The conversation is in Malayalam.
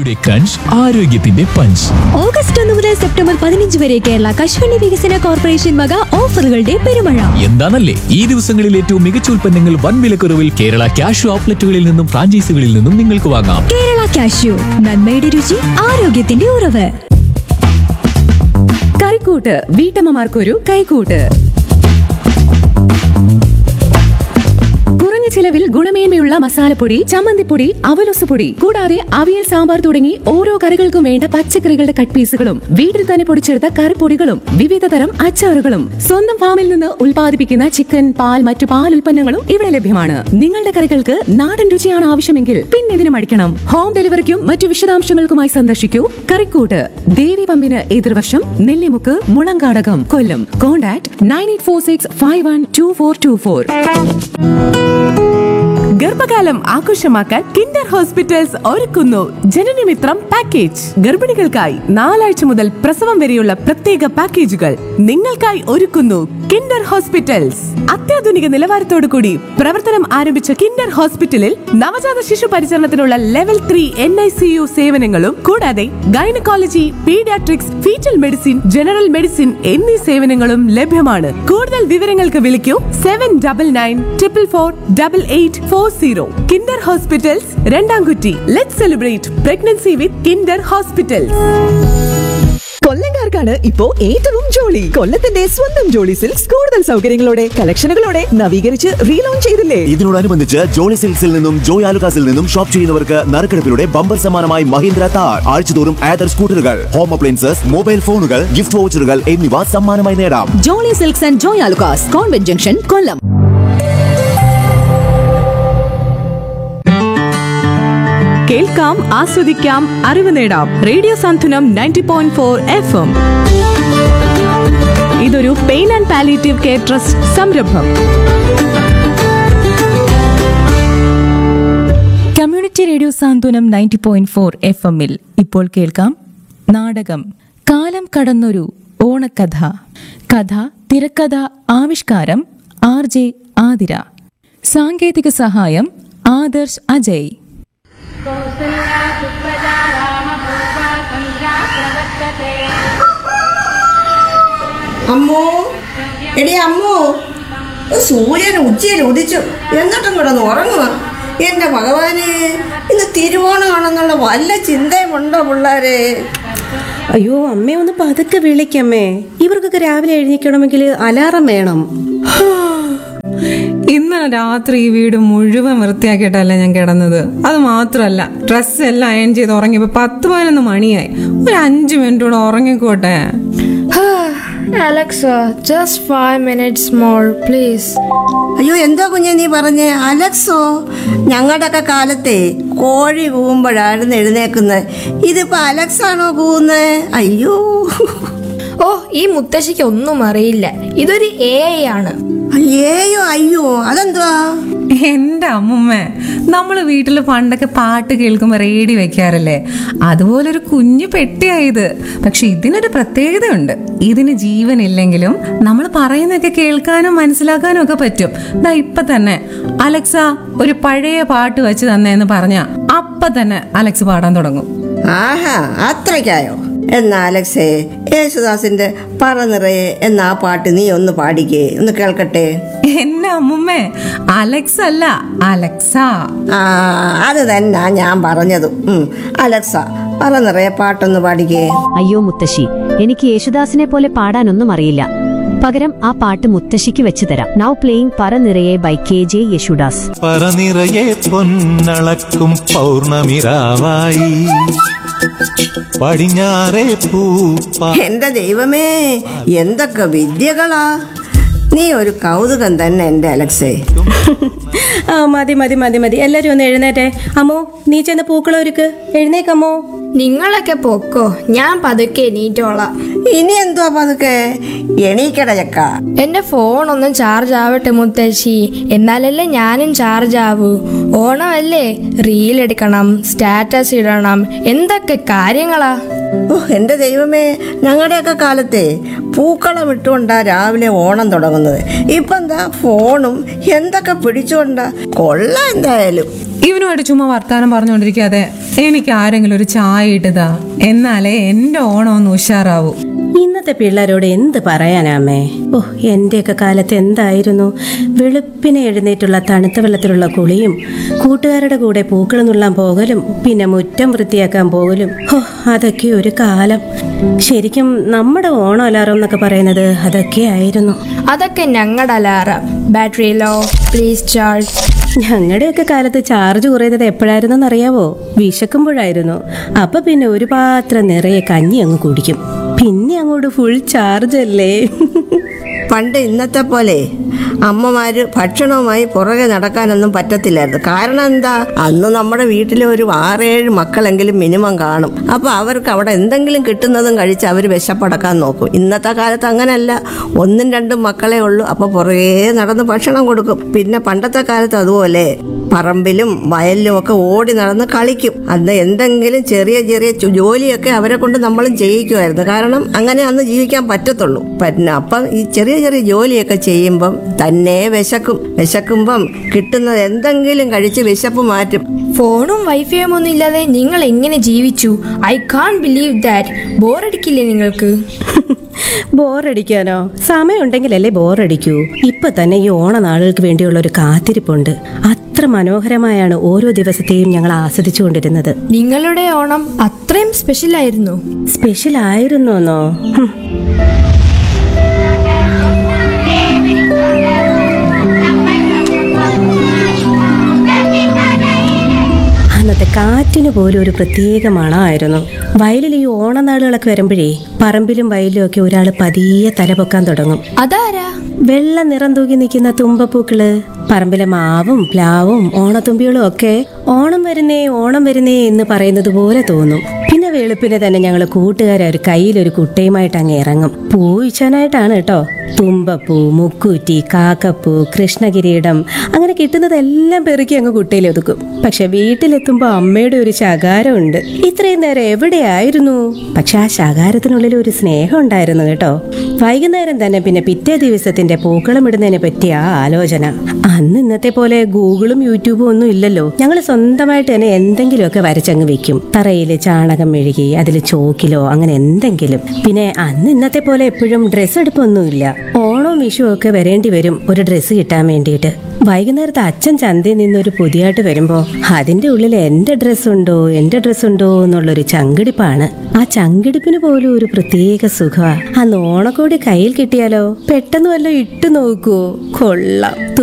രുചിയുടെ ക്രഞ്ച് ആരോഗ്യത്തിന്റെ പഞ്ച് ഓഗസ്റ്റ് ഒന്ന് മുതൽ സെപ്റ്റംബർ പതിനഞ്ച് വരെ കേരള കശുവണ്ടി വികസന കോർപ്പറേഷൻ വക ഓഫറുകളുടെ പെരുമഴ എന്താണല്ലേ ഈ ദിവസങ്ങളിൽ ഏറ്റവും മികച്ച ഉൽപ്പന്നങ്ങൾ വൻ വിലക്കുറവിൽ കേരള ക്യാഷ് ഔട്ട്ലെറ്റുകളിൽ നിന്നും ഫ്രാഞ്ചൈസികളിൽ നിന്നും നിങ്ങൾക്ക് വാങ്ങാം കേരള കാഷ്യൂ നന്മയുടെ രുചി ആരോഗ്യത്തിന്റെ ഉറവ് കറിക്കൂട്ട് വീട്ടമ്മമാർക്കൊരു കൈക്കൂട്ട് കുറഞ്ഞ ചിലവിൽ ഗുണമേന്മയുള്ള മസാലപ്പൊടി ചമ്മന്തിപ്പൊടി അവലൊസുപൊടി കൂടാതെ അവിയൽ സാമ്പാർ തുടങ്ങി ഓരോ കറികൾക്കും വേണ്ട പച്ചക്കറികളുടെ കട്ട് പീസുകളും വീട്ടിൽ തന്നെ പൊടിച്ചെടുത്ത കറിപ്പൊടികളും വിവിധ തരം അച്ചാറുകളും സ്വന്തം ഫാമിൽ നിന്ന് ഉൽപ്പാദിപ്പിക്കുന്ന ചിക്കൻ പാൽ മറ്റു പാൽ ഉൽപ്പന്നങ്ങളും ഇവിടെ ലഭ്യമാണ് നിങ്ങളുടെ കറികൾക്ക് നാടൻ രുചിയാണ് ആവശ്യമെങ്കിൽ പിന്നെ ഇതിനും അടിക്കണം ഹോം ഡെലിവറിക്കും മറ്റു വിശദാംശങ്ങൾക്കുമായി സന്ദർശിക്കൂ കറിക്കൂട്ട് ദേവി പമ്പിന് എതിർവശം Nellimukku Mulankadakam Kollam contact nine eight four six five one two four two four ഗർഭകാലം ആഘോഷമാക്കാൻ കിൻഡർ ഹോസ്പിറ്റൽസ് ഒരുക്കുന്നു ജനനമിത്രം പാക്കേജ് ഗർഭിണികൾക്കായി നാലാഴ്ച മുതൽ പ്രസവം വരെയുള്ള പ്രത്യേക പാക്കേജുകൾ നിങ്ങൾക്കായി ഒരുക്കുന്നു കിൻഡർ ഹോസ്പിറ്റൽസ് അത്യാധുനിക നിലവാരത്തോടു കൂടി പ്രവർത്തനം ആരംഭിച്ച കിൻഡർ ഹോസ്പിറ്റലിൽ നവജാത ശിശു പരിചരണത്തിനുള്ള level three N I C U സേവനങ്ങളും കൂടാതെ gynaecology paediatrics fetal medicine general medicine എന്നീ സേവനങ്ങളും ലഭ്യമാണ് കൂടുതൽ വിവരങ്ങൾക്ക് വിളിക്കൂ seven double nine triple four double eight four zero Kinder hospitals Randamkutty let celebrate pregnancy with Kinder hospitals കൊല്ലംകാർക്കാണ് ഇപ്പോ ഏറ്റവും ജോളി കൊല്ലത്തിന്റെ സ്വന്തം ജോളി സിൽക്സ് കൂടുതൽ സൗകര്യങ്ങളോടെ കളക്ഷനുകളോടെ നവീകരിച്ച് റീലോഞ്ച് ചെയ്തില്ലേ ഇതിനോടനുബന്ധിച്ച് ജോളി സിൽക്സിൽ നിന്നും ജോയ് ആലുകാസിൽ നിന്നും ഷോപ്പ് ചെയ്യുന്നവർക്ക് നറുക്കെടുപ്പിലൂടെ ബമ്പർ സമ്മാനമായി മഹീന്ദ്ര താർ ആഴ്ചതോറും ആദർ സ്കൂട്ടറുകൾ ഹോം അപ്ലയൻസസ് മൊബൈൽ ഫോണുകൾ ഗിഫ്റ്റ് വൗച്ചറുകൾ എന്നിവ സമ്മാനമായി നേടാം Jolly silks and Joy Alukkas convent junction Kollam കേൾക്കാം ആസ്വദിക്കാം അറിവ് നേടാം radio Santhwanam ninety point four F M ഇതൊരു pain and palliative care trust സംരംഭം community radio Santhwanam ninety point four F എമ്മിൽ ഇപ്പോൾ കേൾക്കാം നാടകം കാലം കടന്നൊരു ഓണക്കഥ കഥ തിരക്കഥ ആവിഷ്കാരം ആർ ജെ ആതിര സാങ്കേതിക സഹായം ആദർശ് അജയ് कौसल्या सुप्रजा रामपूर्वा सन्ध्या प्रवर्तते അമ്മോ എടി അമ്മോ സൂര്യൻ ഉച്ചയിൽ ഉദിച്ചു എന്നിട്ടും കിടന്ന് ഉറങ്ങുക എന്റെ ഭഗവാനെ ഇന്ന് തിരുവോണമാണെന്നുള്ള വല്ല ചിന്തയുമുണ്ടോ പിള്ളേരെ അയ്യോ അമ്മേ ഒന്ന് പതുക്കെ വിളിക്കമ്മേ ഇവർക്കൊക്കെ രാവിലെ എഴുന്നേക്കണമെങ്കിൽ അലാറം വേണം ഇന്നലെ രാത്രി ഈ വീട് മുഴുവൻ വൃത്തിയാക്കിയിട്ടല്ല ഞാൻ കിടന്നത് അത് മാത്രമല്ല ഡ്രസ്സ് എല്ലാം അയൺ ചെയ്ത് ഉറങ്ങിയപ്പോ പത്ത് പതിനൊന്ന് മണിയായി ഒരു അഞ്ചു മിനിറ്റ് കൂടെ ഉറങ്ങിക്കോട്ടെ Alexa, just five minutes more, please. അയ്യോ എന്തോ കുഞ്ഞെ നീ പറഞ്ഞേ അലക്സോ ഞങ്ങളുടെയൊക്കെ കാലത്തെ കോഴി കൂവുമ്പോഴായിരുന്നു എഴുന്നേക്കുന്നത് ഇതിപ്പോ അലക്സ് ആണോ കൂവുന്നത് അയ്യോ ഓ ഈ മുത്തശ്ശിക്ക് ഒന്നും അറിയില്ല ഇതൊരു എ ഐ ആണ് അയ്യേയോ അയ്യോ അതെന്തുവാ എന്റെ അമ്മുമ്മേ നമ്മള് വീട്ടില് പണ്ടൊക്കെ പാട്ട് കേൾക്കുമ്പോ റേഡി വെക്കാറില്ലേ അതുപോലെ ഒരു കുഞ്ഞു പെട്ടിയായത് പക്ഷെ ഇതിനൊരു പ്രത്യേകതയുണ്ട് ഇതിന് ജീവനില്ലെങ്കിലും നമ്മൾ പറയുന്നൊക്കെ കേൾക്കാനും മനസ്സിലാക്കാനും ഒക്കെ പറ്റും ദാ ഇപ്പൊ തന്നെ അലക്സ ഒരു പഴയ പാട്ട് വെച്ച് തന്നേന്ന് പറഞ്ഞ അപ്പൊ തന്നെ അലക്സ് പാടാൻ തുടങ്ങും ആഹാ അത്രയ്ക്കായോ എന്നാ അലക്സേ യേശുദാസിന്റെ പറ നിറയെ എന്ന ആ പാട്ട് നീ ഒന്ന് പാടിക്കേ ഒന്ന് കേൾക്കട്ടെ എന്റെ അമ്മുമ്മേ അലക്സ് അല്ല അലക്സ ആ അത് തന്നെ ഞാൻ പറഞ്ഞതും ഉം. അലക്സ പറ നിറയെ പാട്ടൊന്ന് പാടിക്കേ അയ്യോ മുത്തശ്ശി എനിക്ക് യേശുദാസിനെ പോലെ പാടാനൊന്നും അറിയില്ല പകരം ആ പാട്ട് മുത്തശ്ശിക്ക് വെച്ച് തരാം നൗ പ്ലേയിങ് പറ നിറയെ ബൈ കെ ജെ യേശുദാസ് പറനിറയെ പൊന്നളക്കും പൗർണമിരാവായി പടിഞ്ഞാറേ പൂപ്പ എന്റെ ദൈവമേ എന്തൊക്കെ വിദ്യകളാ നീ ഒരു കൗതുകം തന്നെ എന്റെ അലക്സേ ആ മതി മതി മതി മതി എല്ലാരും ഒന്ന് എഴുന്നേറ്റേ അമ്മോ നീ ചെന്ന് പൂക്കളൊരുക്ക് എഴുന്നേക്കമ്മോ നിങ്ങളൊക്കെ പൊക്കോ ഞാൻ പതുക്കെ എണീറ്റോളാം ഇനി എന്തുവാ പതുക്കെ എണീക്കട ചക്ക എന്റെ ഫോൺ ഒന്ന് ചാർജ് ആവട്ടെ മുത്തശ്ശി എന്നാലല്ലേ ഞാനും ചാർജ് ആവൂ ഓണമല്ലേ റീൽ എടുക്കണം സ്റ്റാറ്റസ് ഇടണം എന്തൊക്കെ കാര്യങ്ങളാ ഓ എന്റെ ദൈവമേ ഞങ്ങളുടെയൊക്കെ കാലത്തെ പൂക്കളം ഇട്ടുകൊണ്ടാ രാവിലെ ഓണം തുടങ്ങുന്നത് ഇപ്പൊ എന്താ ഫോണും എന്തൊക്കെ പിടിച്ചുകൊണ്ടാ കൊള്ളാം എന്തായാലും ഇവനുമായിട്ട് ചുമ്മാ വർത്താനം പറഞ്ഞുകൊണ്ടിരിക്കാതെ എനിക്ക് ആരെങ്കിലും ഒരു ചായ ഇട്ടതാ എന്നാലേ എന്റെ ഓണം ഒന്ന് ഉഷാറാവൂ ഇന്നത്തെ പിള്ളേരോട് എന്ത് പറയാനാമേ ഓ എന്റെയൊക്കെ കാലത്ത് എന്തായിരുന്നു വെളുപ്പിനെ എഴുന്നേറ്റുള്ള തണുത്ത വെള്ളത്തിലുള്ള കുളിയും കൂട്ടുകാരുടെ കൂടെ പൂക്കൾ നുള്ളാൻ പോകലും പിന്നെ മുറ്റം വൃത്തിയാക്കാൻ പോകലും ഓ അതൊക്കെ ഒരു കാലം ശരിക്കും നമ്മുടെ ഓണം അലാറം എന്നൊക്കെ പറയുന്നത് അതൊക്കെ ആയിരുന്നു അതൊക്കെ ഞങ്ങളുടെ alarm battery low please charge ഞങ്ങളുടെയൊക്കെ കാലത്ത് ചാർജ് കുറയുന്നത് എപ്പോഴായിരുന്നെന്ന് അറിയാവോ വിശക്കുമ്പോഴായിരുന്നു അപ്പൊ പിന്നെ ഒരു പാത്രം നിറയെ കഞ്ഞി അങ്ങ് കുടിക്കും പിന്നെ അങ്ങോട്ട് ഫുൾ ചാർജ് അല്ലേ പണ്ട് ഇന്നത്തെ പോലെ അമ്മമാര് ഭക്ഷണവുമായി പുറകെ നടക്കാനൊന്നും പറ്റത്തില്ലായിരുന്നു കാരണം എന്താ അന്ന് നമ്മുടെ വീട്ടിലെ ഒരു ആറേഴ് മക്കളെങ്കിലും മിനിമം കാണും അപ്പൊ അവർക്ക് അവിടെ എന്തെങ്കിലും കിട്ടുന്നതും കഴിച്ച് അവർ വിശപ്പടക്കാൻ നോക്കും ഇന്നത്തെ കാലത്ത് അങ്ങനല്ല ഒന്നും രണ്ടും മക്കളെ ഉള്ളൂ അപ്പൊ പുറകെ നടന്ന് ഭക്ഷണം കൊടുക്കും പിന്നെ പണ്ടത്തെ കാലത്ത് അതുപോലെ പറമ്പിലും വയലിലും ഒക്കെ ഓടി നടന്ന് കളിക്കും അന്ന് എന്തെങ്കിലും ചെറിയ ചെറിയ ചു- ജോലിയൊക്കെ അവരെ കൊണ്ട് നമ്മളും ചെയ്യിക്കുമായിരുന്നു കാരണം അങ്ങനെ അന്ന് ജീവിക്കാൻ പറ്റത്തുള്ളൂ പിന്നെ അപ്പം ഈ ചെറിയ ചെറിയ ജോലിയൊക്കെ ചെയ്യുമ്പം തന്നെ വിശക്കും വിശക്കുമ്പം കിട്ടുന്നത് എന്തെങ്കിലും കഴിച്ച് വിശപ്പ് മാറ്റും ഫോണും വൈഫൈയും ഒന്നും ഇല്ലാതെ നിങ്ങൾ എങ്ങനെ ജീവിച്ചു ഐ കാൺ ബിലീവ് ദാറ്റ് ബോറടിക്കില്ലേ നിങ്ങൾക്ക് ബോറടിക്കാനോ സമയമുണ്ടെങ്കിലല്ലേ ബോറടിക്കൂ ഇപ്പൊ തന്നെ ഈ ഓണനാളുകൾക്ക് വേണ്ടിയുള്ള ഒരു കാത്തിരിപ്പുണ്ട് അത്ര മനോഹരമായാണ് ഓരോ ദിവസത്തെയും ഞങ്ങൾ ആസ്വദിച്ചുകൊണ്ടിരുന്നത് നിങ്ങളുടെ ഓണം അത്രയും സ്പെഷ്യൽ ആയിരുന്നു സ്പെഷ്യൽ ആയിരുന്നോന്നോ ഹും. അന്നത്തെ കാറ്റിന് പോലും ഒരു പ്രത്യേക മണമായിരുന്നു വയലിൽ ഈ ഓണനാളുകളൊക്കെ വരുമ്പോഴേ പറമ്പിലും വയലിലും ഒക്കെ ഒരാൾ പതിയെ തല പൊക്കാൻ തുടങ്ങും അതാരാ വെള്ള നിറം തൂക്കി നിൽക്കുന്ന തുമ്പപ്പൂക്കള് പറമ്പിലെ മാവും പ്ലാവും ഓണത്തുമ്പികളും ഒക്കെ ഓണം വരുന്നേ ഓണം വരുന്നേ എന്ന് പറയുന്നത് പോലെ തോന്നും പിന്നെ വെളുപ്പിന് തന്നെ ഞങ്ങൾ കൂട്ടുകാരെ ഒരു കയ്യിലൊരു കുട്ടയുമായിട്ട് അങ്ങ് ഇറങ്ങും പൂ വീഴ്ചാനായിട്ടാണ് കേട്ടോ തുമ്പപ്പൂ മുക്കൂറ്റി കാക്കപ്പൂ കൃഷ്ണകിരീടം അങ്ങനെ കിട്ടുന്നതെല്ലാം പെറുക്കി അങ്ങ് കുട്ടയിൽ ഒതുക്കും പക്ഷെ വീട്ടിലെത്തുമ്പോൾ അമ്മയുടെ ഒരു ശകാരമുണ്ട് ഇത്രയും നേരം എവിടെയായിരുന്നു പക്ഷെ ആ ശകാരത്തിനുള്ളിൽ ഒരു സ്നേഹം ഉണ്ടായിരുന്നു കേട്ടോ വൈകുന്നേരം തന്നെ പിന്നെ പിറ്റേ ദിവസത്തിന്റെ പൂക്കളം ഇടുന്നതിനെ പറ്റിയ ആ ആലോചന അന്ന് ഇന്നത്തെ പോലെ ഗൂഗിളും യൂട്യൂബും ഒന്നും ഇല്ലല്ലോ ഞങ്ങൾ സ്വന്തമായിട്ട് തന്നെ എന്തെങ്കിലുമൊക്കെ വരച്ചങ്ങ് വെക്കും തറയിൽ ചാണകം മെഴുകി അതിൽ ചോക്കിലോ അങ്ങനെ എന്തെങ്കിലും പിന്നെ അന്ന് ഇന്നത്തെ പോലെ എപ്പോഴും ഡ്രസ്സ് എടുപ്പൊന്നുമില്ല ഓണവും വിഷുവും ഒക്കെ വരേണ്ടി വരും ഒരു ഡ്രസ്സ് കിട്ടാൻ വേണ്ടിയിട്ട് വൈകുന്നേരത്തെ അച്ഛൻ ചന്തയിൽ നിന്നൊരു പുതിയായിട്ട് വരുമ്പോ അതിന്റെ ഉള്ളിൽ എന്റെ ഡ്രസ്സ് ഉണ്ടോ എന്റെ ഡ്രസ്സ് ഉണ്ടോ എന്നുള്ളൊരു ചങ്കിടിപ്പാണ് ആ ചങ്കിടിപ്പിന് പോലും ഒരു പ്രത്യേക സുഖമാ അന്ന് ഓണക്കോടി കയ്യിൽ കിട്ടിയാലോ പെട്ടെന്ന് വല്ല ഇട്ടു നോക്കുവോ കൊള്ളാം